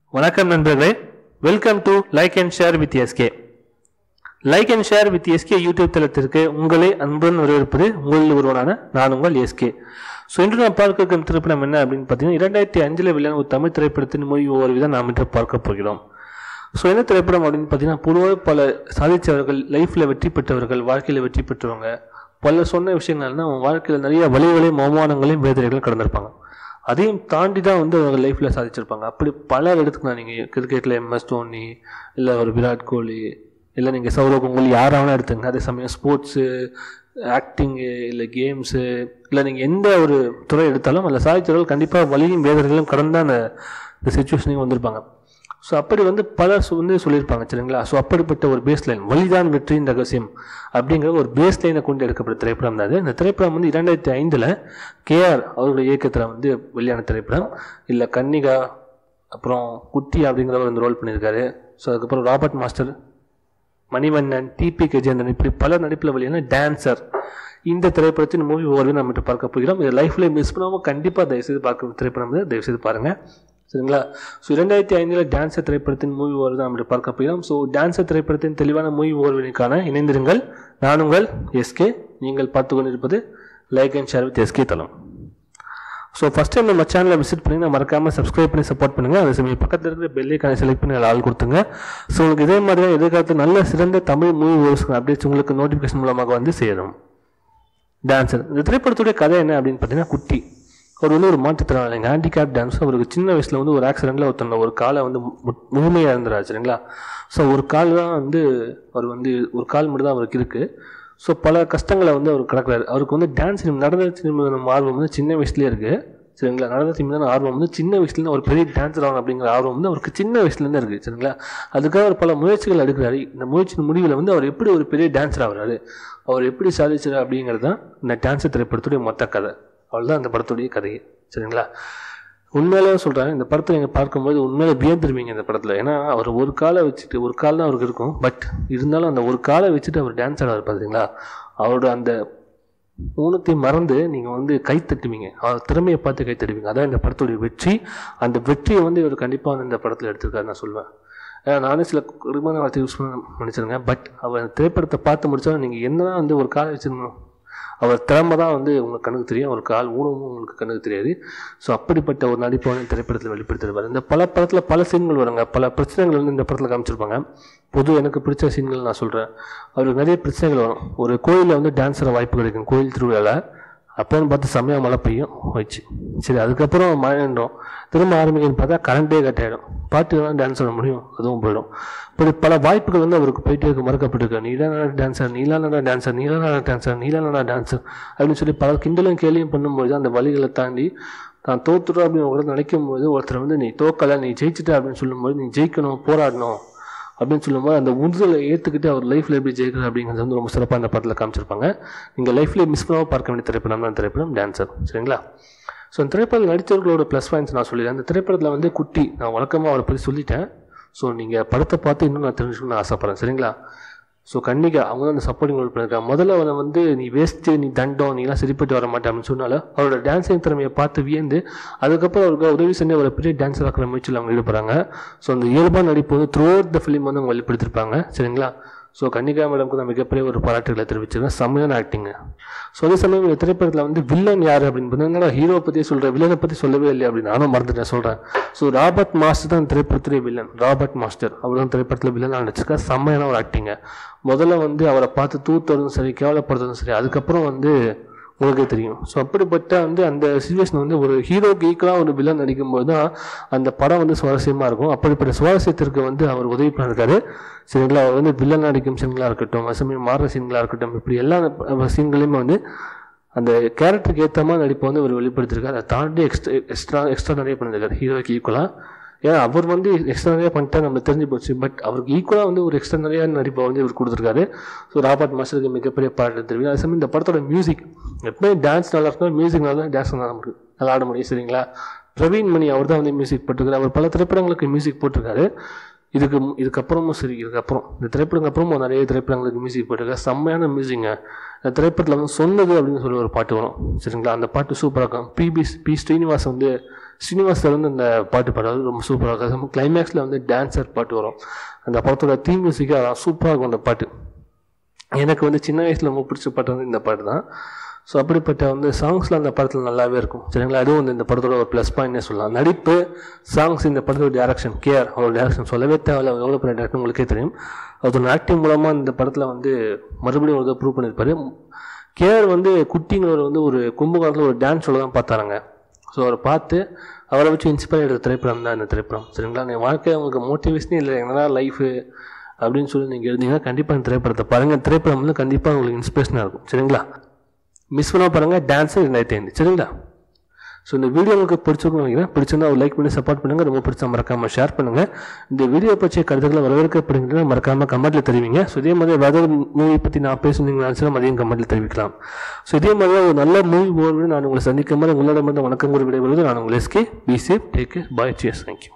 வணக்கம் நண்பர்களே welcome to like and share with SK like and share with SK YouTube தளத்திற்கு உங்களை அன்புடன் வரவேற்பது உங்களில் ஒருவனான நான் உங்கள் எஸ்கே ஸோ இன்று நாம் பார்க்க இருக்கும் திரைப்படம் என்ன அப்படின்னு பார்த்தீங்கன்னா இரண்டாயிரத்தி அஞ்சில் வெளியான ஒரு தமிழ் திரைப்படத்தின் மொழி ஒரு விதம் நாம் இன்று பார்க்க போகிறோம் ஸோ என்ன திரைப்படம் அப்படின்னு பார்த்தீங்கன்னா பொதுவாக பல சாதித்தவர்கள் லைஃப்பில் வெற்றி பெற்றவர்கள் வாழ்க்கையில் வெற்றி பெற்றவங்க பல சொன்ன விஷயங்கள்னா அவங்க வாழ்க்கையில் நிறைய வலிகளையும் அவமானங்களையும் வேதனைகளையும் கடந்திருப்பாங்க அதையும் தாண்டி தான் வந்து அவங்க லைஃப்பில் சாதிச்சிருப்பாங்க அப்படி பலர் எடுத்துக்கலாம் நீங்கள் கிரிக்கெட்டில் எம்எஸ் தோனி இல்லை ஒரு விராட் கோலி இல்லை நீங்கள் சௌரவ் கங்குலி யாராவது எடுத்துங்க அதே சமயம் ஸ்போர்ட்ஸு ஆக்டிங்கு இல்லை கேம்ஸு இல்லை நீங்கள் எந்த ஒரு துறை எடுத்தாலும் அதில் சாதித்தவர்கள் கண்டிப்பாக வலியும் வேதனைகளும் கடந்த அந்த இந்த சுச்சுவேஷனையும் வந்திருப்பாங்க ஸோ அப்படி வந்து பலர் சொ- வந்து சொல்லியிருப்பாங்க சரிங்களா ஸோ அப்படிப்பட்ட ஒரு பேஸ் லைன் வலிதான் வெற்றியின் ரகசியம் அப்படிங்கிற ஒரு பேஸ் லைனை கொண்டு எடுக்கப்பட்ட திரைப்படம் தான் அது இந்த திரைப்படம் வந்து இரண்டாயிரத்தி ஐந்தில் கேஆர் அவருடைய இயக்கத்தில் வந்து வெளியான திரைப்படம் இல்லை கன்னிகா அப்புறம் குட்டி அப்படிங்கிறவர் வந்து ரோல் பண்ணியிருக்காரு ஸோ அதுக்கப்புறம் Robert master Manivannan TP Gajendran இப்படி பல நடிப்பில் வெளியான டான்சர் இந்த திரைப்படத்தின் மூவி ஓர்வை நம்ம இப்ப பார்க்க போகிறோம் இது லைஃப்ல மிஸ் பண்ணாமல் கண்டிப்பாக தயவுசெய்து பார்க்க திரைப்படம் வந்து தயவுசெய்து பாருங்கள் சரிங்களா ஸோ இரண்டாயிரத்தி ஐந்தில் டான்சர் திரைப்படத்தின் மூவி ஓர்வு தான் நம்ம இப்ப பார்க்க போகிறோம் ஸோ டான்சர் திரைப்படத்தின் தெளிவான மூவி ஓர்வினைக்கான இணைந்திருங்கள் நான் உங்கள் எஸ்கே நீங்கள் பார்த்து கொண்டிருப்பது like and share with SK தளம் ஸோ ஃபஸ்ட் டைம் நம்ம சேனலை விசிட் பண்ணி மறக்காமல் சப்ஸ்கிரைப் பண்ணி சப்போர்ட் பண்ணுங்கள் அதே சமயம் பக்கத்தில் இருக்கிற பெல்லைக்கான செலக்ட் பண்ணி அதில் ஆள் கொடுத்துங்க ஸோ உங்களுக்கு இதே மாதிரி எதிர்காலத்தில் நல்ல சிறந்த தமிழ் மூவி ஓர்ஸ் அப்டேட்ஸ் உங்களுக்கு நோட்டிஃபிகேஷன் மூலமாக வந்து சேரும் டான்சர் இந்த திரைப்படத்துடைய கதை என்ன அப்படின்னு பார்த்தீங்கன்னா குட்டி அவர் வந்து ஒரு மாற்றுத்திறனாளிங்க ஹேண்டிகேப் டான்ஸ் அவருக்கு சின்ன வயசில் வந்து ஒரு ஆக்சிடெண்ட்டில் ஒருத்தன ஒரு காலை வந்து மு- முழுமையாக இருந்துறாரு சரிங்களா ஸோ ஒரு கால் தான் வந்து அவர் வந்து ஒரு கால் மட்டும் தான் அவருக்கு இருக்குது ஸோ பல கஷ்டங்களை வந்து அவர் கிடக்குறாரு அவருக்கு வந்து டான்ஸ் நடன சினிமா ஆர்வம் வந்து சின்ன வயசுலேயே இருக்குது சரிங்களா நடன சினிமா ஆர்வம் வந்து சின்ன வயசுலேருந்து ஒரு பெரிய டான்ஸர் ஆகணும் அப்படிங்கிற ஆர்வம் வந்து அவருக்கு சின்ன வயசுலேருந்து இருக்குது சரிங்களா அதுக்காக அவர் பல முயற்சிகள் எடுக்கிறாரு இந்த முயற்சியின் முடிவில் வந்து அவர் எப்படி ஒரு பெரிய டான்ஸர் ஆகுறாரு அவர் எப்படி சாதிச்சார் அப்படிங்கிறது தான் இந்த டான்ஸர் திரைப்படத்துடைய மொத்த கதை அவ்வளோதான் அந்த படத்துடைய கதையே சரிங்களா உண்மையிலே சொல்கிறேன் இந்த படத்தை நீங்கள் பார்க்கும்போது உண்மையிலே வியந்துருவீங்க இந்த படத்தில் ஏன்னா அவர் ஒரு காலை வச்சுட்டு ஒரு கால் தான் அவருக்கு இருக்கும் பட் இருந்தாலும் அந்த ஒரு காலை வச்சுட்டு அவர் டான்ஸ் ஆடாரு பார்த்தீங்களா அவரோட அந்த ஊனத்தையும் மறந்து நீங்கள் வந்து கை தட்டுவீங்க அவர் திறமையை பார்த்து கை தட்டுவீங்க அதான் இந்த படத்துடைய வெற்றி அந்த வெற்றியை வந்து இவர் கண்டிப்பாக வந்து இந்த படத்தில் எடுத்திருக்காரு நான் சொல்லுவேன் ஏன்னா நானே சில குடும்பமான வார்த்தை யூஸ் பண்ண நினச்சிருங்க பட் அவர் திரைப்படத்தை பார்த்து முடிச்சாலும் நீங்கள் என்னதான் வந்து ஒரு காலை வச்சிருந்தோம் அவர் திறமை தான் வந்து உங்களுக்கு கண்ணுக்கு தெரியும் ஒரு கால் ஊனமும் உங்களுக்கு கண்ணுக்கு தெரியாது ஸோ அப்படிப்பட்ட ஒரு நடிப்பை வந்து திரைப்படத்தில் வெளிப்படுத்திருப்பார் இந்த பல படத்தில் பல சீன்கள் வருங்க பல பிரச்சனைகள் வந்து இந்த படத்தில் காமிச்சிருப்பாங்க பொது எனக்கு பிடிச்ச சீன்கள் நான் சொல்கிறேன் அவருக்கு நிறைய பிரச்சனைகள் வரும் ஒரு கோயிலில் வந்து டான்ஸ் ஆட வாய்ப்பு கிடைக்கும் கோயில் திருவிழாவில் அப்போன்னு பார்த்து செம்மையாக மழை பெய்யும் வச்சு சரி அதுக்கப்புறம் மழை நின்றோம் திரும்ப ஆரம்பிக்கணும்னு பார்த்தா கரண்ட்டே கட் ஆகிடும் பாட்டு தான் டான்ஸ் ஆட முடியும் அதுவும் போயிடும் இப்படி பல வாய்ப்புகள் வந்து அவருக்கு போயிட்டே இருக்க மறுக்கப்பட்டிருக்கு நீலான டான்ஸர் நீலான டான்ஸர் நீலான டான்ஸர் நீலான டான்ஸர் அப்படின்னு சொல்லி பல கிண்டலும் கேலியும் பண்ணும்போது அந்த வழிகளை தாண்டி நான் தோத்துறோம் அப்படின்னு கூட நினைக்கும் போது ஒருத்தர் வந்து நீ தோக்கலை நீ ஜெயிச்சிட்ட அப்படின்னு சொல்லும்போது நீ ஜெயிக்கணும் போராடணும் அப்படின்னு சொல்லும்போது அந்த உறுதலை ஏற்றுக்கிட்டு அவர் லைஃப்பில் எப்படி ஜெயிக்கிறார் அப்படிங்கிறது வந்து ரொம்ப சிறப்பாக அந்த படத்தில் காமிச்சிருப்பாங்க நீங்கள் லைஃப்லேயே மிஸ் பண்ணாமல் பார்க்க வேண்டிய திரைப்படம் தான் திரைப்படம் டான்ஸர் சரிங்களா ஸோ இந்த திரைப்படத்தில் நடித்தவர்களோட ப்ளஸ் பாயிண்ட்ஸ் நான் சொல்லிடுறேன் அந்த திரைப்படத்தில் வந்து குட்டி நான் வழக்கமாக அவரை பற்றி சொல்லிட்டேன் ஸோ நீங்கள் படத்தை பார்த்து இன்னும் நான் தெரிஞ்சுக்கணும்னு ஆசைப்பட்றேன் சரிங்களா ஸோ கன்னிகா அவங்க தான் அந்த சப்போர்ட்டிங் ரோல் பண்ணியிருக்காங்க முதல்ல அவனை வந்து நீ வேஸ்ட்டு நீ தண்டம் நீலாம் சரிப்பட்டு வர மாட்டேன் அப்படின்னு சொன்னால அவரோட டான்ஸிங் திறமையை பார்த்து வியந்து அதுக்கப்புறம் அவருக்கு உதவி செஞ்சு அவரை பெரிய டான்ஸர் ஆக்கிற முயற்சியில் அவங்க ஈடுபடுறாங்க ஸோ அந்த இயல்பான நடிப்பு வந்து த்ரூ த ஃபிலிம் வந்து அவங்க வெளிப்படுத்திருப்பாங்க சரிங்களா ஸோ கன்னிகா மேடம்க்கு நான் மிகப்பெரிய ஒரு பாராட்டுகளை தெரிவிச்சிருக்கேன் செம்மையான ஆக்டிங்க ஸோ அதே சமயம் இந்த திரைப்படத்தில் வந்து வில்லன் யார் அப்படின்னு பார்த்தா என்னடா ஹீரோ பற்றி சொல்கிறேன் வில்லனை பற்றி சொல்லவே இல்லை அப்படின்னு நானும் மறந்துட்டேன் சொல்கிறேன் ஸோ ராபர்ட் மாஸ்டர் தான் திரைப்படத்திலே வில்லன் ராபர்ட் மாஸ்டர் அவர் தான் திரைப்படத்தில் வில்லனாக நடிச்சிருக்கா செம்மையான ஒரு ஆக்டிங்க முதல்ல வந்து அவரை பார்த்து தூத்துறதும் சரி கேவலப்படுறதும் சரி அதுக்கப்புறம் வந்து உங்களுக்கே தெரியும் ஸோ அப்படிப்பட்ட வந்து அந்த சுச்சுவேஷன் வந்து ஒரு ஹீரோக்கு ஈக்குவலாக ஒரு வில்லன் நடிக்கும்போது தான் அந்த படம் வந்து சுவாரஸ்யமாக இருக்கும் அப்படிப்பட்ட சுவாரஸ்யத்திற்கு வந்து அவர் உதவி பண்ணிருக்காரு சரிங்களா அவர் வந்து வில்லன் நடிக்கும் சீன்களாக இருக்கட்டும் அசமயம் மாறுற சீன்களாக இருக்கட்டும் இப்படி எல்லா சீன்களையுமே வந்து அந்த கேரக்டருக்கு ஏற்ற மாதிரி நடிப்பை வந்து அவர் வெளிப்படுத்திருக்காரு அதை தாண்டி எக்ஸ்ட்ரா எக்ஸ்ட்ரா எக்ஸ்ட்ரா நிறைய பண்ணியிருக்காரு ஹீரோக்கு ஈக்குவலாக ஏன்னா அவர் வந்து எக்ஸ்ட்ரா நிறையா பண்ணிட்டா நம்ம தெரிஞ்சு போச்சு பட் அவருக்கு ஈக்குவலாக வந்து ஒரு எக்ஸ்ட்ரா நிறையா நடிப்பை வந்து இவர் கொடுத்துருக்காரு ஸோ ராபர்ட் மாஸ்டருக்கு மிகப்பெரிய பாட்டு தெரியும் அதே சமயம் இந்த படத்தோட மியூசிக் எப்பவுமே டான்ஸ் நல்லா இருக்கணும் மியூசிக் நல்லா தான் டான்ஸ் நல்லா முடியும் நல்லா ஆட முடியும் சரிங்களா பிரவீன் மணி அவர் தான் வந்து மியூசிக் போட்டிருக்காரு அவர் பல திரைப்படங்களுக்கு மியூசிக் போட்டிருக்காரு இதுக்கு மு- இதுக்கப்புறமும் சரி இதுக்கப்புறம் இந்த திரைப்படங்களுக்கு அப்புறமும் நிறைய திரைப்படங்களுக்கு மியூசிக் போட்டிருக்காரு செம்மையான மியூசிங்க இந்த திரைப்படத்தில் வந்து சொன்னது அப்படின்னு சொல்லி ஒரு பாட்டு வரும் சரிங்களா அந்த பாட்டு சூப்பராக இருக்கும் பிபி பி ஸ்ரீனிவாஸ் வந்து ஸ்ரீனிவாஸ் சார் வந்து இந்த பாட்டு பாடுறது ரொம்ப சூப்பராக இருக்கும் கிளைமேக்ஸில் வந்து டான்ஸர் பாட்டு வரும் அந்த படத்தோட தீம் மியூசிக்காக சூப்பராக இருக்கும் அந்த பாட்டு எனக்கு வந்து சின்ன வயசில் ரொம்ப பிடிச்ச பாட்டு வந்து இந்த பாட்டு தான் ஸோ அப்படிப்பட்ட வந்து சாங்ஸ்லாம் அந்த படத்தில் நல்லாவே இருக்கும் சரிங்களா அதுவும் வந்து இந்த படத்தோட ஒரு ப்ளஸ் பாயிண்ட்னே சொல்லலாம் நடிப்பு சாங்ஸ் இந்த படத்தோட டேரக்ஷன் கேஆர் அவரோட டேரக்ஷன் சொல்லவே தேவையில்ல அவர் எவ்வளோ பெரிய டேரக்டர் உங்களுக்கே தெரியும் அதோட ஆக்டிங் மூலமாக இந்த படத்தில் வந்து மறுபடியும் ஒரு ப்ரூவ் பண்ணியிருப்பாரு கேஆர் வந்து குட்டிங்கிறவர் வந்து ஒரு கும்பகோணத்தில் ஒரு டான்ஸ் ஷோவில் தான் பார்த்தாருங்க ஸோ அவரை பார்த்து அவரை வச்சு இன்ஸ்பயர் எடுத்த திரைப்படம் தான் இந்த திரைப்படம் சரிங்களா என் வாழ்க்கையில் உங்களுக்கு மோட்டிவேஷனே இல்லை என்னடா லைஃபு அப்படின்னு சொல்லி நீங்கள் எழுதிங்கன்னா கண்டிப்பாக இந்த திரைப்படத்தை பாருங்கள் திரைப்படம் வந்து கண்டிப்பாக உங்களுக்கு இன்ஸ்பிரேஷனாக இருக்கும் சரிங்களா மிஸ் பண்ணால் பாருங்கள் டான்ஸு ரெண்டாயிரத்தி ஐந்து சரிங்களா ஸோ இந்த வீடியோ உங்களுக்கு பிடிச்சிருக்கும் நினைக்கிறேன் பிடிச்சிருந்தா ஒரு லைக் பண்ணி சப்போர்ட் பண்ணுங்கள் ரொம்ப பிடிச்சா மறக்காமல் ஷேர் பண்ணுங்கள் இந்த வீடியோ பற்றிய கருத்துக்களை வரவேற்கப்படுகிறது மறக்காமல் கமெண்ட்டில் தெரிவிங்க ஸோ இதே மாதிரி வேறு மூவி பற்றி நான் பேசுனீங்கன்னு நினச்சா மதியம் கமெண்ட்டில் தெரிவிக்கலாம் ஸோ இதே மாதிரி ஒரு நல்ல மூவி ஓர்வு நான் உங்களை சந்திக்கும் போது உங்களிடமிருந்து வணக்கம் கூறி விடைபெறுவது நான் உங்கள் SK be safe take bye cheers thank you